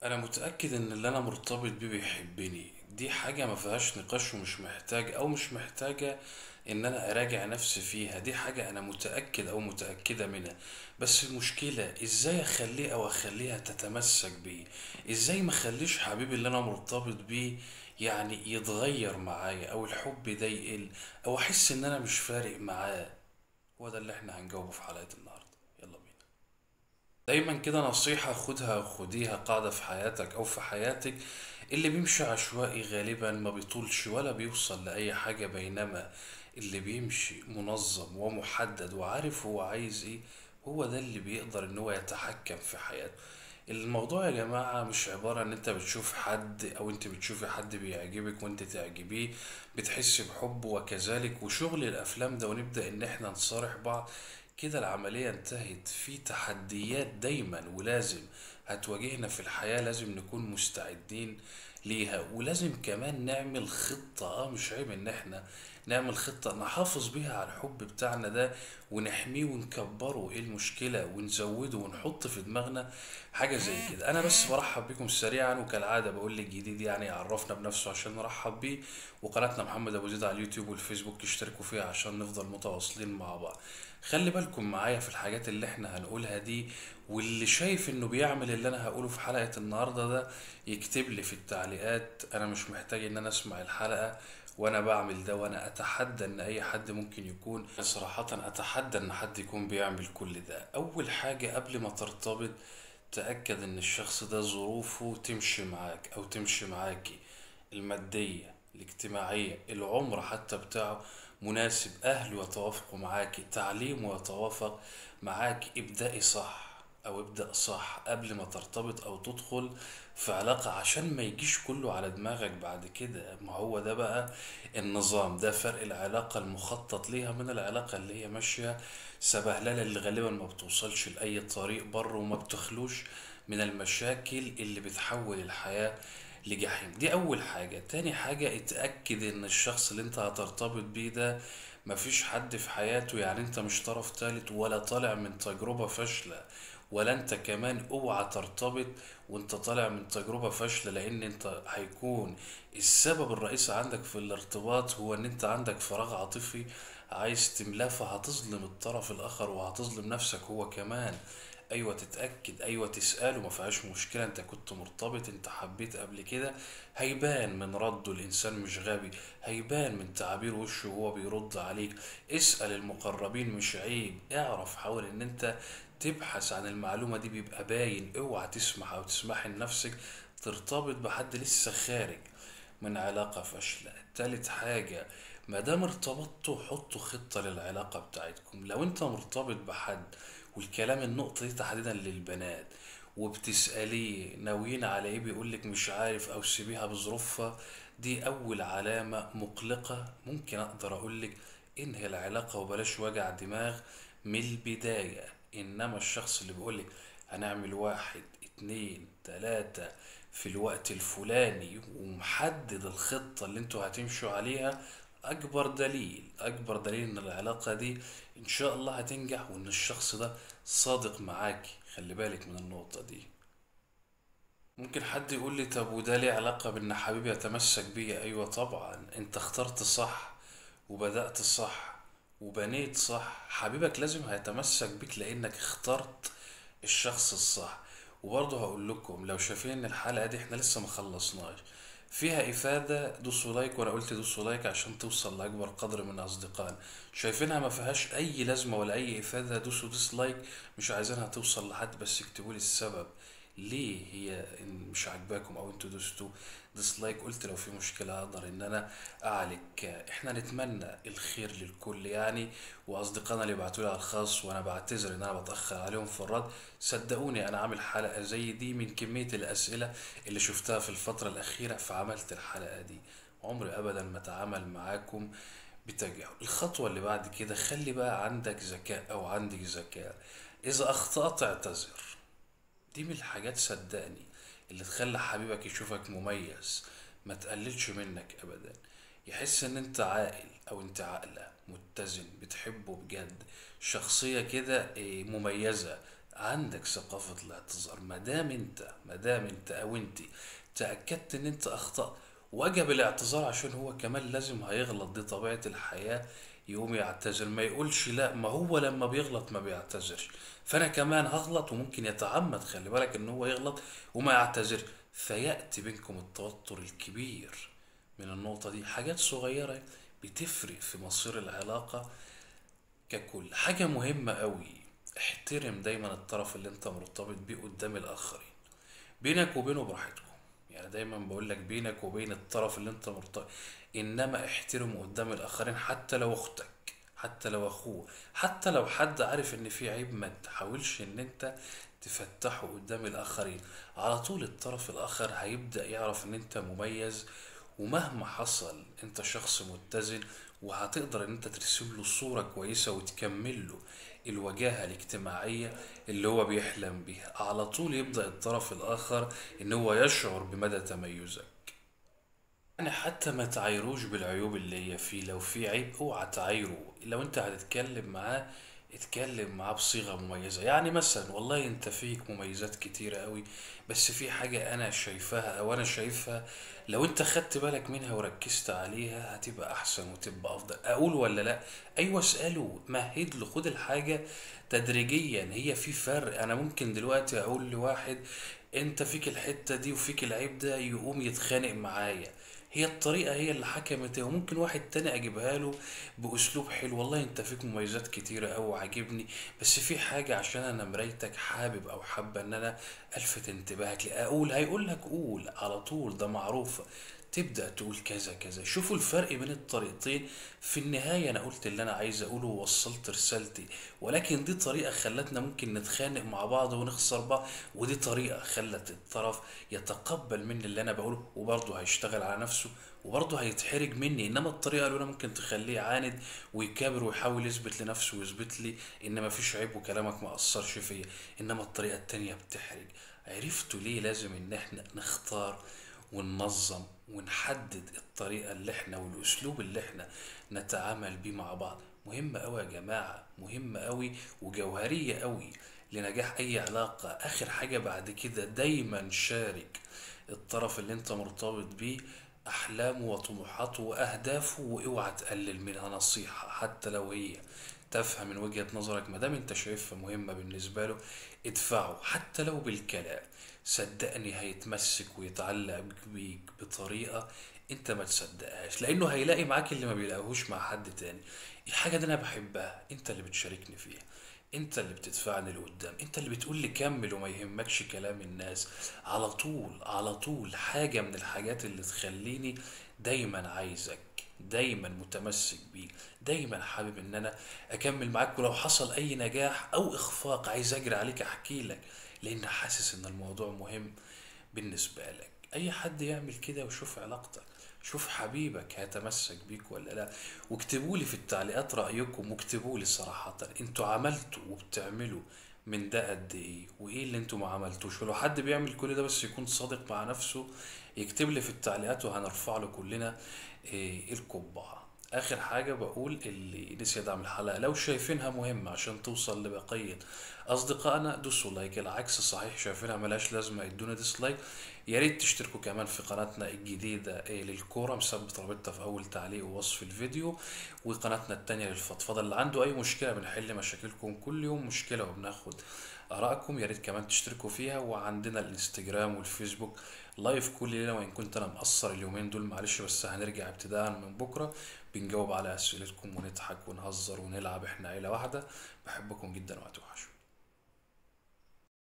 انا متأكد ان اللي انا مرتبط بيه بيحبني دي حاجة ما فيهاش نقاش ومش محتاج او مش محتاجة ان انا اراجع نفسي فيها دي حاجة انا متأكد او متأكدة منها بس المشكلة ازاي اخليه او اخليها تتمسك بيه ازاي ما اخليش حبيبي اللي انا مرتبط بيه يعني يتغير معايا او الحب ده يقل او احس ان انا مش فارق معاه هو ده اللي احنا هنجاوبه في حلقة النهاردة يلا بينا دايما كده نصيحة خدها وخديها قاعدة في حياتك أو في حياتك اللي بيمشي عشوائي غالبا ما بيطولش ولا بيوصل لأي حاجة بينما اللي بيمشي منظم ومحدد وعارف هو عايز ايه هو ده اللي بيقدر ان هو يتحكم في حياته الموضوع يا جماعة مش عبارة ان انت بتشوف حد او انت بتشوفي حد بيعجبك وانت تعجبيه بتحس بحبه وكذلك وشغل الافلام ده ونبدأ ان احنا نصارح بعض كده العملية انتهت في تحديات دايما ولازم هتواجهنا في الحياة لازم نكون مستعدين ليها ولازم كمان نعمل خطة اه مش عيب ان احنا نعمل خطة نحافظ بيها على الحب بتاعنا ده ونحميه ونكبره ايه المشكلة ونزوده ونحط في دماغنا حاجة زي كده انا بس برحب بكم سريعا وكالعادة بقول لك جديد يعني عرفنا بنفسه عشان نرحب بيه وقناتنا محمد ابو زيد على اليوتيوب والفيسبوك اشتركوا فيها عشان نفضل متواصلين مع بعض خلي بالكم معايا في الحاجات اللي احنا هنقولها دي واللي شايف انه بيعمل اللي انا هقوله في حلقة النهاردة ده يكتب لي في التعليقات انا مش محتاج ان انا اسمع الحلقة وانا بعمل ده وانا اتحدى ان اي حد ممكن يكون صراحة اتحدى ان حد يكون بيعمل كل ده اول حاجة قبل ما ترتبط تأكد ان الشخص ده ظروفه تمشي معاك او تمشي معاكي المادية الاجتماعية العمر حتى بتاعه مناسب أهله يتوافقوا معاك تعليمه يتوافق معاك ابدأي صح أو ابدأ صح قبل ما ترتبط أو تدخل في علاقة عشان ما يجيش كله على دماغك بعد كده ما هو ده بقى النظام ده فرق العلاقة المخطط ليها من العلاقة اللي هي ماشية سبهللة اللي غالبا ما بتوصلش لأي طريق بر وما بتخلوش من المشاكل اللي بتحول الحياة لجحيم دي اول حاجة تاني حاجة اتأكد ان الشخص اللي انت هترتبط بيه ده مفيش حد في حياته يعني انت مش طرف تالت ولا طالع من تجربة فاشلة ولا انت كمان اوعى ترتبط وانت طالع من تجربة فاشلة لان انت هيكون السبب الرئيسي عندك في الارتباط هو ان انت عندك فراغ عاطفي عايز تملاه فهتظلم الطرف الاخر وهتظلم نفسك هو كمان ايوه تتاكد ايوه تساله ما فيهاش مشكله انت كنت مرتبط انت حبيت قبل كده هيبان من رده الانسان مش غبي هيبان من تعابير وشه وهو بيرد عليك اسال المقربين مش عيب اعرف حاول ان انت تبحث عن المعلومه دي بيبقى باين اوعى تسمح او تسمح لنفسك ترتبط بحد لسه خارج من علاقة فاشلة تالت حاجة ما دام ارتبطتوا حطوا خطة للعلاقة بتاعتكم لو انت مرتبط بحد والكلام النقطة دي تحديدا للبنات وبتسأليه ناويين على ايه بيقولك مش عارف او سيبيها بظروفها دي اول علامة مقلقة ممكن اقدر اقولك انهي العلاقة وبلاش وجع دماغ من البداية انما الشخص اللي بيقولك هنعمل واحد اتنين تلاتة في الوقت الفلاني ومحدد الخطة اللي انتوا هتمشوا عليها اكبر دليل اكبر دليل ان العلاقة دي ان شاء الله هتنجح وان الشخص ده صادق معاك خلي بالك من النقطة دي ممكن حد يقول لي طب وده ليه علاقة بان حبيبي يتمسك بيا ايوه طبعا انت اخترت صح وبدأت صح وبنيت صح حبيبك لازم هيتمسك بيك لانك اخترت الشخص الصح وبرضه هقول لكم لو شايفين ان الحلقة دي احنا لسه ما خلصناش فيها إفادة دوسوا لايك وأنا قلت دوسوا لايك عشان توصل لأكبر قدر من أصدقائنا شايفينها ما فيهاش أي لازمة ولا أي إفادة دوسوا ديسلايك مش عايزينها توصل لحد بس اكتبوا لي السبب ليه هي إن مش عاجباكم أو انتوا دوستوا ديسلايك قلت لو في مشكلة أقدر إن أنا أعالج إحنا نتمنى الخير للكل يعني وأصدقائنا اللي بعتولي على الخاص وأنا بعتذر إن أنا بتأخر عليهم في الرد صدقوني أنا عامل حلقة زي دي من كمية الأسئلة اللي شفتها في الفترة الأخيرة فعملت الحلقة دي عمري أبدا ما أتعامل معاكم بتجاهل الخطوة اللي بعد كده خلي بقى عندك ذكاء أو عندك ذكاء إذا أخطأت اعتذر دي من الحاجات صدقني اللي تخلي حبيبك يشوفك مميز ما تقللش منك ابدا يحس ان انت عاقل او انت عاقلة متزن بتحبه بجد شخصية كده إيه، مميزة عندك ثقافة الاعتذار ما دام انت ما دام انت او انت تأكدت ان انت اخطأت وجب الاعتذار عشان هو كمان لازم هيغلط دي طبيعة الحياة يقوم يعتذر ما يقولش لا ما هو لما بيغلط ما بيعتذرش فانا كمان هغلط وممكن يتعمد خلي بالك ان هو يغلط وما يعتذر فيأتي بينكم التوتر الكبير من النقطة دي حاجات صغيرة بتفرق في مصير العلاقة ككل حاجة مهمة قوي احترم دايما الطرف اللي انت مرتبط بيه قدام الآخرين بينك وبينه براحتكم يعني دايما بقول لك بينك وبين الطرف اللي انت مرتبط انما احترمه قدام الآخرين حتى لو اختك حتى لو اخوه حتى لو حد عارف ان في عيب ما تحاولش ان انت تفتحه قدام الآخرين على طول الطرف الآخر هيبدأ يعرف ان انت مميز ومهما حصل انت شخص متزن وهتقدر ان انت ترسم له صورة كويسة وتكمل له الوجاهة الاجتماعية اللي هو بيحلم بيها على طول يبدأ الطرف الآخر ان هو يشعر بمدى تميزك يعني حتى ما تعايروش بالعيوب اللي هي فيه لو في عيب اوعى تعايره لو انت هتتكلم معاه اتكلم معاه بصيغة مميزة يعني مثلا والله انت فيك مميزات كتيرة قوي بس في حاجة انا شايفاها او انا شايفها لو انت خدت بالك منها وركزت عليها هتبقى احسن وتبقى افضل اقول ولا لا ايوه اسأله مهد له خد الحاجة تدريجيا هي في فرق انا ممكن دلوقتي اقول لواحد انت فيك الحتة دي وفيك العيب ده يقوم يتخانق معايا هي الطريقة هي اللي حكمت وممكن واحد تاني اجيبها له باسلوب حلو والله انت فيك مميزات كتيرة اوي عاجبني بس في حاجة عشان انا مرايتك حابب او حابة ان انا الفت انتباهك لي اقول هيقول لك قول على طول ده معروف تبدأ تقول كذا كذا شوفوا الفرق بين الطريقتين في النهاية أنا قلت اللي أنا عايز أقوله ووصلت رسالتي ولكن دي طريقة خلتنا ممكن نتخانق مع بعض ونخسر بعض ودي طريقة خلت الطرف يتقبل مني اللي أنا بقوله وبرضه هيشتغل على نفسه وبرضه هيتحرج مني إنما الطريقة الأولى ممكن تخليه يعاند ويكابر ويحاول يثبت لنفسه ويثبت لي إن مفيش عيب وكلامك ما أثرش فيا إنما الطريقة التانية بتحرج عرفتوا ليه لازم إن إحنا نختار وننظم ونحدد الطريقة اللي احنا والأسلوب اللي احنا نتعامل بيه مع بعض مهم أوي يا جماعة مهم أوي وجوهرية أوي لنجاح أي علاقة آخر حاجة بعد كده دايما شارك الطرف اللي انت مرتبط بيه أحلامه وطموحاته وأهدافه واوعى تقلل منها نصيحة حتى لو هي تفهم من وجهة نظرك ما دام انت شايفها مهمة بالنسبة له ادفعه حتى لو بالكلام صدقني هيتمسك ويتعلق بيك بطريقة انت ما تصدقهاش لانه هيلاقي معاك اللي ما بيلاقيهوش مع حد تاني الحاجة دي انا بحبها انت اللي بتشاركني فيها انت اللي بتدفعني لقدام انت اللي بتقول لي كمل وما يهمكش كلام الناس على طول على طول حاجة من الحاجات اللي تخليني دايما عايزك دايما متمسك بيك دايما حابب ان انا اكمل معاك ولو حصل اي نجاح او اخفاق عايز اجري عليك احكي لك لان حاسس ان الموضوع مهم بالنسبة لك اي حد يعمل كده وشوف علاقتك شوف حبيبك هيتمسك بيك ولا لا واكتبوا لي في التعليقات رأيكم واكتبوا لي صراحة انتوا عملتوا وبتعملوا من ده قد ايه وايه اللي انتوا ما عملتوش ولو حد بيعمل كل ده بس يكون صادق مع نفسه يكتب لي في التعليقات وهنرفع له كلنا إيه القبعة اخر حاجة بقول اللي نسي يدعم الحلقة لو شايفينها مهمة عشان توصل لبقية اصدقائنا دوسوا لايك العكس صحيح شايفينها ملهاش لازمة ادونا ديسلايك يا ريت تشتركوا كمان في قناتنا الجديدة إيه للكورة مثبت رابطها في اول تعليق ووصف الفيديو وقناتنا التانية للفضفضة اللي عنده اي مشكلة بنحل مشاكلكم كل يوم مشكلة وبناخد ارائكم يا ريت كمان تشتركوا فيها وعندنا الانستجرام والفيسبوك لايف كل ليلة وان كنت انا مقصر اليومين دول معلش بس هنرجع ابتداء من بكرة بنجاوب على اسئلتكم ونضحك ونهزر ونلعب احنا عيلة واحدة بحبكم جدا وهتوحشوا